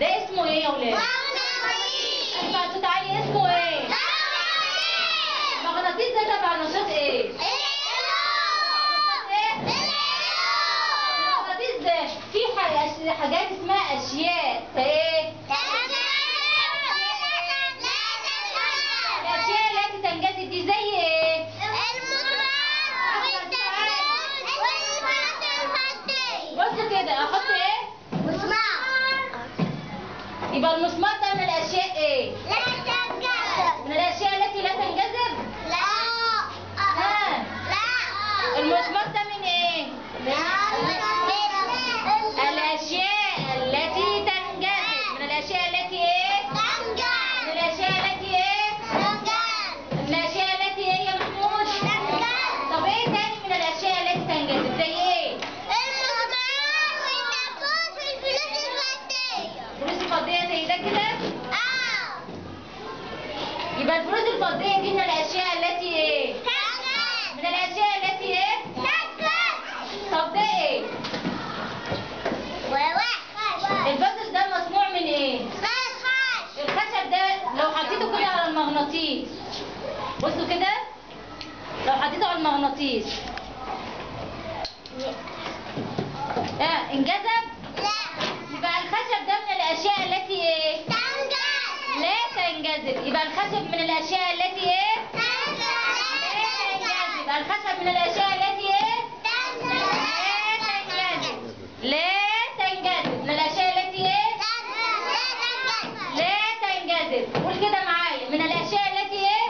ده اسمه ايه يا ولاد؟ اسمع صوت عالي اسمه ايه؟ مغناطيس ده تبع نشاط ايه؟ المغناطيس ده في ح- حاجات اسمها اشياء ايه؟ الاشياء التي تنجذب دي زي ايه؟ بصوا كده احط ايه؟ يبقى المسمار ده من الاشياء ايه؟ من الاشياء التي لا تنجذب؟ ها المسمار ده من ايه؟ الاشياء التي تنجذب من الاشياء التي ايه؟ من الاشياء التي ايه؟ من الاشياء التي ايه يا محمود؟ طب ايه تاني من الاشياء التي تنجذب زي ايه؟ فلوس الفضية زي ده كده؟ يبقى الفلوس الفضية دي من الاشياء التي ايه؟ من الاشياء التي ايه؟ طب ده ايه؟ البازل ده مصنوع من ايه؟ الخشب ده لو حطيته كده على المغناطيس بصوا كده لو حطيته على المغناطيس اه انجذب يبقى الخشب ده من الاشياء التي ايه؟ لا تنجذب يبقى الخشب من الاشياء التي ايه؟ لا تنجذب يبقى الخشب من الاشياء التي ايه؟ لا تنجذب من الاشياء التي ايه؟ لا تنجذب قول كده معايا من الاشياء التي ايه؟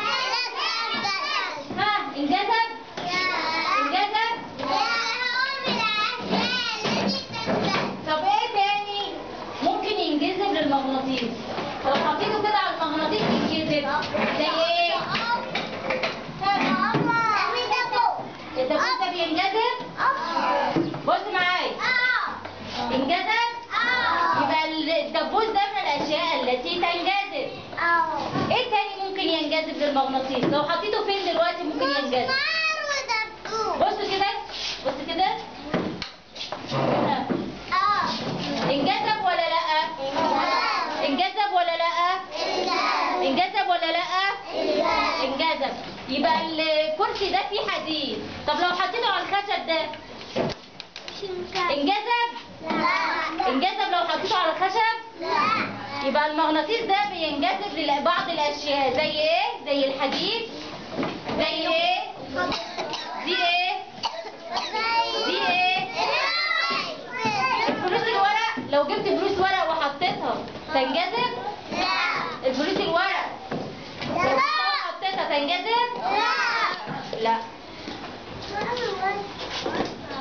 ها انجذب انجذب طب ايه تاني ممكن ينجذب للمغناطيس لو حطيته كده على المغناطيس ينجذب زي ايه؟ الدبوس ده بينجذب بص معايا انجذب يبقى الدبوس ده من الاشياء التي تنجذب ايه تاني ممكن ينجذب للمغناطيس لو حطيته فين دلوقتي ممكن ينجذب بص كده بص كده ها. انجذب ولا لا انجذب ولا لا انجذب ولا لا انجذب يبقى الكرسي ده فيه حديد طب لو حطيته على الخشب ده انجذب انجذب لو حطيته على الخشب يبقى المغناطيس ده بينجذب لبعض الاشياء زي ايه زي الحديد زي ايه دي ايه دي ايه الفلوس الورق لو جبت فلوس ورق وحطيتها تنجذب الفلوس الورق لو جبتها وحطيتها تنجذب لا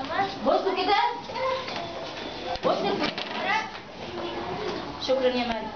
بصوا كده بص الفلوس الورق شكرا يا مريم